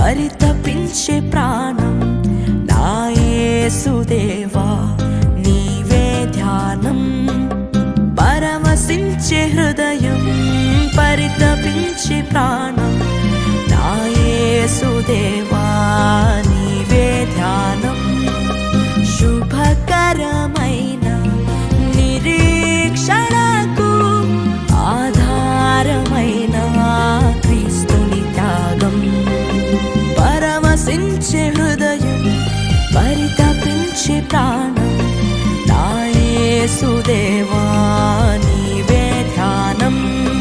పరితపించే ప్రాణం నా యేసుదేవా నీవే ధ్యానం పరవశించే హృదయం పరితపించే ప్రాణం నా యేసుదేవా నీవే ధ్యానం శుభకరమైన నిరీక్షణకు ఆధారమైన క్రీస్తుని త్యాగం పరవశించే హృదయం పరితపించే ప్రాణం నా యేసుదేవా నీవే ధ్యానం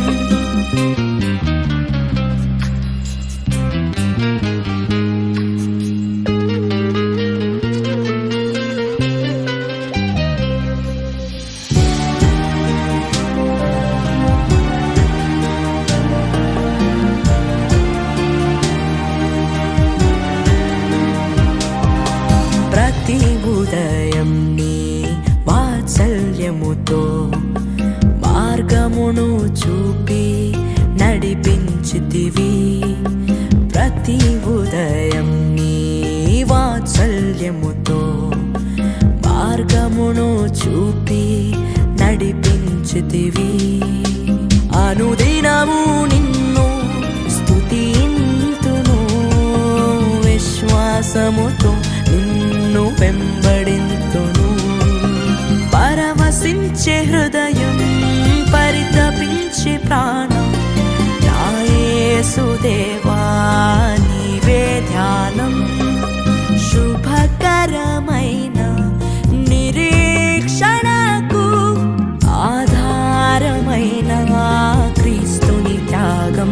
ప్రతి ఉదయం నీ వాత్సల్యముతో మార్గమును చూపి నడిపించితివి ప్రతి ఉదయం నీ వాత్సల్యముతో మార్గమును చూపి నడిపించితివి అనుదినము నిన్ను స్తుతింతును విశ్వాసముతో నిన్ను వెంబడింతును పరవశించే హృదయం పరితపించే ప్రాణం నా యేసుదేవా నీవే ధ్యానం శుభకరమైన నిరీక్షణకు ఆధారమైన క్రీస్తుని త్యాగం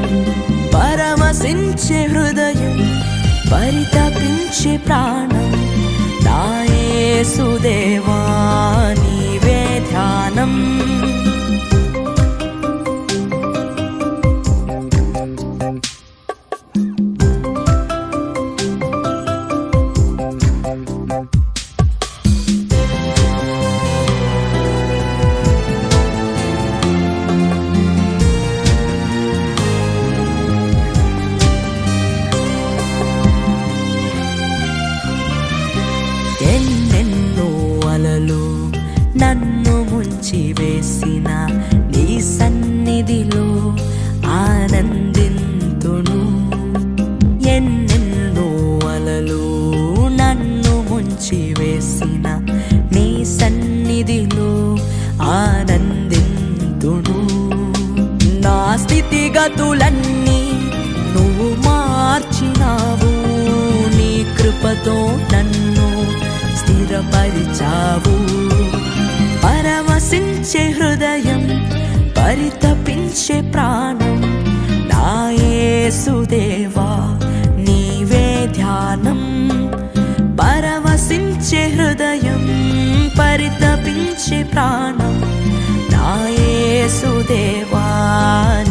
పరవశించే హృదయం పరితపించే ప్రాణం నా యేసుదేవా నీవే ధ్యానం ఎన్నెన్నో అలలు నన్ను ముంచి వేసిన నీ సన్నిధిలో ఆనందింతును ఎన్నెన్నో అలలు నన్ను ముంచి వేసిన నీ సన్నిధిలో ఆనందింతును నా స్థితిగతులన్నీ నువ్వు మార్చినావు నీ కృపతో నన్ను స్థిరపరిచావు పరవశించే హృదయం పరితపించే ప్రాణం నా యేసుదేవా నీవే ధ్యానం పరవశించే హృదయం పరితపించే ప్రాణం నా యేసుదేవా